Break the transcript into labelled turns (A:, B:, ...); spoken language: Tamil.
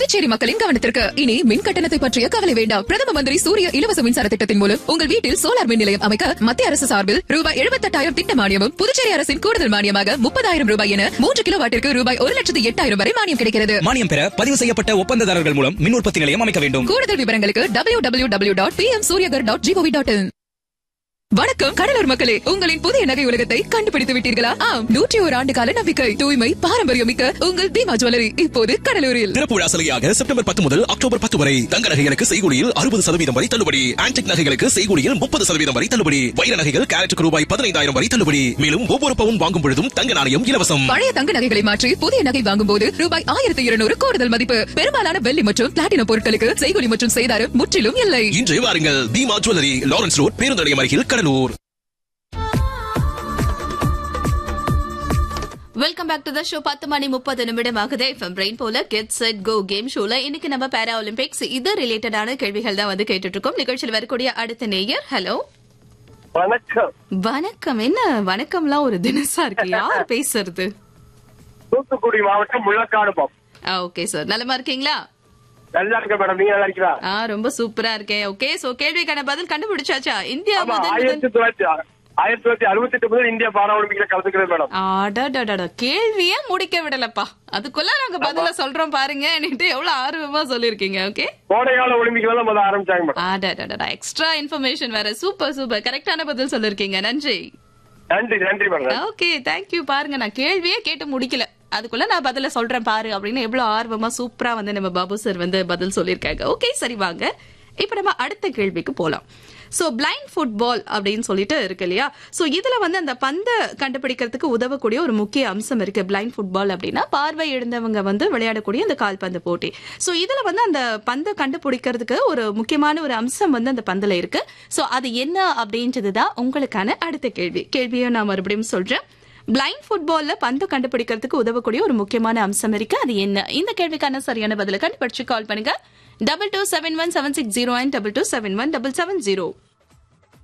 A: புதுச்சேரி மக்களின் கவனத்திற்கு இனி மின் கட்டணத்தை பற்றிய கவலை வேண்டாம் பிரதம மந்திரி சூரிய இலவச மின்சார திட்டத்தின் மூலம் உங்கள் வீட்டில் சோலார் மின் நிலையம் அமைக்க மத்திய அரசு சார்பில் ரூபாய் எழுபத்தெட்டாயிரம் திட்ட மானியமும் புதுச்சேரி அரசின் கூடுதல் மானியமாக முப்பதாயிரம் ரூபாய் என மூன்று கிலோ வாட்டிற்கு ரூபாய் ஒரு லட்சத்து எட்டாயிரம் வரை மானியம் கிடைக்கிறது
B: மானியம் பெற பதிவு செய்யப்பட்ட ஒப்பந்ததாரர்கள் மூலம் மின் உற்பத்தி நிலையம் அமைக்க வேண்டும்
A: கூடுதல் விவரங்களுக்கு W W W dot P M சூரியகர் டாட் ஜிஓவி டாட் இன் வணக்கம் கடலூர் மக்களே உங்களின் புதிய நகை உலகத்தை கண்டுபிடித்து விட்டீர்களா ஆம் நூற்றி ஒரு ஆண்டு கால நம்பிக்கை தூய்மை பாரம்பரியம் மிக்க உங்கள் பீமா ஜுவல்லரி இப்போது கடலூரில்
B: திறப்பு விழா சலுகையாக செப்டம்பர் பத்து முதல் அக்டோபர் பத்து வரை தங்க நகைகளுக்கு செய்கூலியில் அறுபது சதவீதம் வரை தள்ளுபடி ஆன்டிக் நகைகளுக்கு செய்கூலியில் முப்பது சதவீதம் வரை தள்ளுபடி வைர நகைகள் கேரட்டுக்கு ரூபாய் பதினைந்தாயிரம் வரை தள்ளுபடி மேலும் ஒவ்வொரு பவுன் வாங்கும் பொழுதும் தங்க நாணயம் இலவசம்
A: பழைய தங்க நகைகளை மாற்றி புதிய நகை வாங்கும் போது ரூபாய் ஆயிரத்தி இருநூறு கூடுதல் மதிப்பு பெரும்பாலான வெள்ளி மற்றும் பிளாட்டினம் பொருட்களுக்கு செய்கூலி மற்றும் செய்தாரு முற்றிலும் இல்லை
B: இன்று வாருங்கள் பீமா ஜுவல்லரி லாரன்ஸ் ரோட் பேருந்து நிலையம் அருகில் Cuddalore
C: welcome back to the show பத்து மணி முப்பது நிமிடம் ஆகுது எஃப்எம் பிரெயின் போல கெட் செட் கோ கேம் ஷோல இன்னைக்கு நம்ம பேரா ஒலிம்பிக்ஸ் இது ரிலேட்டடான கேள்விகள் தான் வந்து கேட்டுட்டு இருக்கோம் நிகழ்ச்சியில் வரக்கூடிய அடுத்த நேயர் ஹலோ
D: வணக்கம்
C: வணக்கம் என்ன வணக்கம்லாம் ஒரு தினசா இருக்கு யார் பேசுறது
D: தூத்துக்குடி மாவட்டம் முள்ளக்காடு பாப்
C: ஓகே சார் நலமா இருக்கீங்களா
D: நல்லா இருக்க மேடம் நீங்க நல்லா இருக்கீங்களா
C: ஆ ரொம்ப சூப்பரா இருக்கேன் ஓகே சோ கேள்விக்கான பதில் கண்டுபிடிச்சாச்சா இந்தியா
D: ஆமா
C: முதல்
D: ஆயிரத்தி
C: முதல்
D: தொள்ளாயிரத்தி ஆயிரத்தி தொள்ளாயிரத்தி அறுபத்தி எட்டு முதல் இந்தியா பாரா ஒலிம்பிக்ல கலந்துக்கிறது மேடம்
C: அடடடடா கேள்வியே முடிக்க விடலப்பா அதுக்குள்ள நாங்க பதில சொல்றோம் பாருங்க எவ்வளவு ஆர்வமா சொல்லிருக்கீங்க ஓகே
D: கோடைகால ஒலிம்பிக்ல தான் முதல்ல ஆரம்பிச்சாங்க மேடம்
C: அடடடடா எக்ஸ்ட்ரா இன்ஃபர்மேஷன் வேற சூப்பர் சூப்பர் கரெக்டான பதில் சொல்லிருக்கீங்க நன்றி
D: நன்றி நன்றி மேடம்
C: ஓகே தேங்க்யூ பாருங்க நான் கேள்வியே கேட்டு முடிக்கல அதுக்குள்ள நான் பதில சொல்றேன் பாரு அப்படின்னு எவ்வளவு ஆர்வமா சூப்பரா வந்து நம்ம பாபு சார் வந்து பதில் சொல்லியிருக்காங்க ஓகே சரி வாங்க இப்ப நம்ம அடுத்த கேள்விக்கு போலாம் சோ பிளைண்ட் ஃபுட்பால் அப்படின்னு சொல்லிட்டு இருக்கு இல்லையா சோ இதுல வந்து அந்த பந்தை கண்டுபிடிக்கிறதுக்கு உதவக்கூடிய ஒரு முக்கிய அம்சம் இருக்கு பிளைண்ட் ஃபுட்பால் அப்படின்னா பார்வை இழந்தவங்க வந்து விளையாடக்கூடிய அந்த கால்பந்து போட்டி சோ இதுல வந்து அந்த பந்தை கண்டுபிடிக்கிறதுக்கு ஒரு முக்கியமான ஒரு அம்சம் வந்து அந்த பந்துல இருக்கு சோ அது என்ன அப்படின்றதுதான் உங்களுக்கான அடுத்த கேள்வி கேள்வியை நான் மறுபடியும் சொல்றேன் பிளைண்ட் ஃபுட்பால்ல பந்து கண்டுபிடிக்கிறதுக்கு உதவக்கூடிய ஒரு முக்கியமான அம்சம் இருக்கு அது என்ன இந்த கேள்விக்கான சரியான பதில கண்டுபிடிச்சு கால் பண்ணுங்க double two seven one seven six zero and double two seven one double seven zero